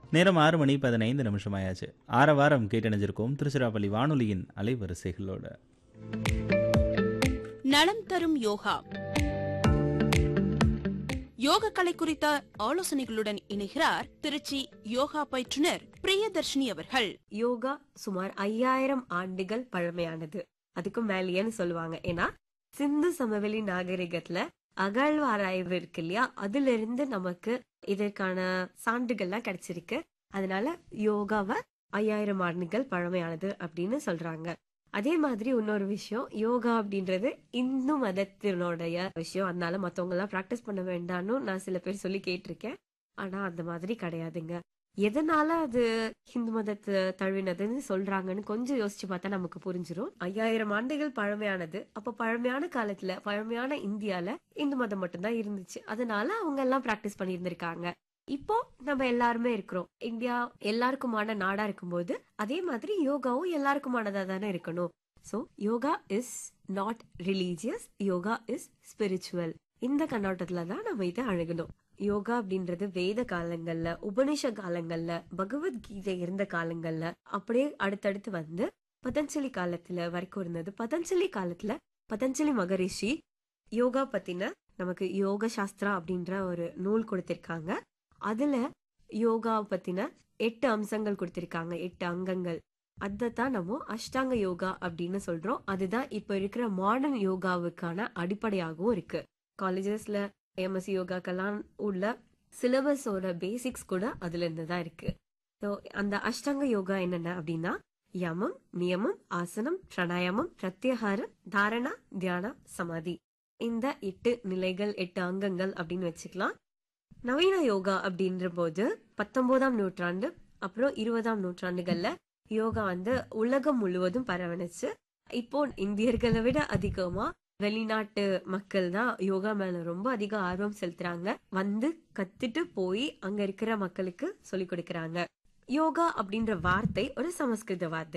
நேரம் ஆறு மணி பதினைந்து நிமிஷம் ஆயாச்சு ஆற வாரம் கேட்டணிஞ்சிருக்கோம் திருச்சிராப்பள்ளி வானொலியின் அலைவரிசைகளோட நலம் தரும் யோகா யோக கலை குறித்த ஆலோசனைகளுடன் இணைகிறார் திருச்சி யோகா பயிற்றுனர் பிரியதர்ஷினி அவர்கள் யோகா சுமார் ஐயாயிரம் ஆண்டுகள் பழமையானது அதுக்கும் மேலேன்னு சொல்லுவாங்க ஏன்னா சிந்து சமவெளி நாகரிகத்துல அகழ்வாராய்வு இருக்கு இல்லையா அதுல இருந்து நமக்கு இதற்கான சான்றுகள்லாம் கிடைச்சிருக்கு அதனால யோகாவை ஐயாயிரம் ஆண்டுகள் பழமையானது அப்படின்னு சொல்றாங்க அதே மாதிரி இன்னொரு விஷயம் யோகா அப்படின்றது இந்து மதத்தினுடைய விஷயம் அதனால மத்தவங்க எல்லாம் பிராக்டிஸ் பண்ண வேண்டாம்னு நான் சில பேர் சொல்லி கேட்டிருக்கேன் ஆனா அந்த மாதிரி கிடையாதுங்க எதனால அது ஹிந்து மதத்தை தழுவினதுன்னு சொல்றாங்கன்னு கொஞ்சம் யோசிச்சு பார்த்தா நமக்கு புரிஞ்சிரும் ஐயாயிரம் ஆண்டுகள் பழமையானது அப்ப பழமையான காலத்துல பழமையான இந்தியால இந்து மதம் மட்டும்தான் இருந்துச்சு அதனால அவங்க எல்லாம் பிராக்டிஸ் பண்ணியிருந்திருக்காங்க இப்போ நம்ம எல்லாருமே இருக்கிறோம் இந்தியா எல்லாருக்குமான நாடா இருக்கும்போது அதே மாதிரி யோகாவும் எல்லாருக்குமானதா தானே இருக்கணும் so yoga is not religious yoga is spiritual இந்த கண்ணோட்டத்துல தான் நம்ம இதை அணுகணும் யோகா அப்படின்றது வேத காலங்கள்ல உபனிஷ காலங்கள்ல பகவத்கீதை இருந்த காலங்கள்ல அப்படியே அடுத்தடுத்து வந்து பதஞ்சலி காலத்துல வரைக்கும் இருந்தது பதஞ்சலி காலத்துல பதஞ்சலி மகரிஷி யோகா பத்தின நமக்கு யோக சாஸ்திரா அப்படின்ற ஒரு நூல் கொடுத்திருக்காங்க அதுல யோகா பத்தின எட்டு அம்சங்கள் கொடுத்திருக்காங்க எட்டு அங்கங்கள் அதைத்தான் நம்ம அஷ்டாங்க யோகா அப்படின்னு சொல்றோம் அதுதான் இப்ப இருக்கிற மாடர்ன் யோகாவுக்கான அடிப்படையாகவும் இருக்கு காலேஜஸ்ல எம்எஸ்சி யோகாக்கெல்லாம் உள்ள சிலபஸோட பேசிக்ஸ் கூட அதுல இருந்து தான் இருக்கு ஸோ அந்த அஷ்டாங்க யோகா என்னென்ன அப்படின்னா யமம் நியமம் ஆசனம் பிராணாயாமம் பிரத்யாகாரம் தாரணா தியானம் சமாதி இந்த எட்டு நிலைகள் எட்டு அங்கங்கள் அப்படின்னு வச்சுக்கலாம் நவீன யோகா அப்படின்ற போது பத்தொன்பதாம் நூற்றாண்டு அப்புறம் இருபதாம் நூற்றாண்டுகள்ல யோகா வந்து உலகம் முழுவதும் பரவணுச்சு இப்போ இந்தியர்களை விட அதிகமா வெளிநாட்டு மக்கள் தான் யோகா மேல ரொம்ப அதிக ஆர்வம் செலுத்துறாங்க வந்து கத்துட்டு போய் அங்க இருக்கிற மக்களுக்கு சொல்லி கொடுக்கறாங்க யோகா அப்படின்ற வார்த்தை ஒரு சமஸ்கிருத வார்த்தை